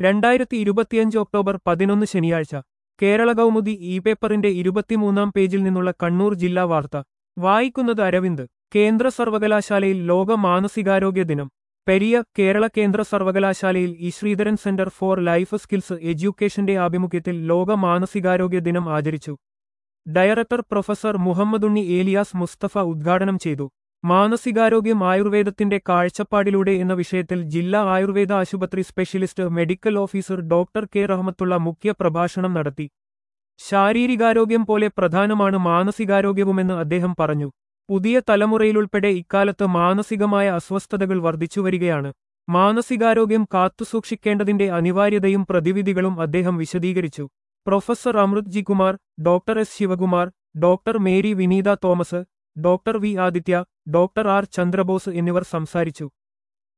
രണ്ടായിരത്തി ഇരുപത്തിയഞ്ച് ഒക്ടോബർ പതിനൊന്ന് ശനിയാഴ്ച കേരള കൗമുദി ഇ പേപ്പറിന്റെ ഇരുപത്തിമൂന്നാം പേജിൽ നിന്നുള്ള കണ്ണൂർ ജില്ലാ വാർത്ത വായിക്കുന്നത് അരവിന്ദ് കേന്ദ്ര സർവകലാശാലയിൽ ലോക മാനസികാരോഗ്യ ദിനം പെരിയ കേരള കേന്ദ്ര സർവകലാശാലയിൽ E Sreedharan centre for life skills എഡ്യൂക്കേഷന്റെ ആഭിമുഖ്യത്തിൽ ലോക മാനസികാരോഗ്യ ദിനം ആചരിച്ചു ഡയറക്ടർ പ്രൊഫസർ മുഹമ്മദുണ്ണി ഏലിയാസ് മുസ്തഫ ഉദ്ഘാടനം ചെയ്തു മാനസികാരോഗ്യം ആയുർവേദത്തിന്റെ കാഴ്ചപ്പാടിലൂടെ എന്ന വിഷയത്തിൽ ജില്ലാ ആയുർവേദ ആശുപത്രി specialist medical officer doctor K Rahmathulla മുഖ്യ പ്രഭാഷണം നടത്തി ശാരീരികാരോഗ്യം പോലെ പ്രധാനമാണ് മാനസികാരോഗ്യവുമെന്ന് അദ്ദേഹം പറഞ്ഞു പുതിയ തലമുറയിലുൾപ്പെടെ ഇക്കാലത്ത് മാനസികമായ അസ്വസ്ഥതകൾ വർദ്ധിച്ചുവരികയാണ് മാനസികാരോഗ്യം കാത്തുസൂക്ഷിക്കേണ്ടതിന്റെ അനിവാര്യതയും പ്രതിവിധികളും അദ്ദേഹം വിശദീകരിച്ചു professor Amrith G Kumar doctor S Sivakumar doctor Mary Vineetha Thomas doctor V Adithya doctor R Chandrabose എന്നിവർ സംസാരിച്ചു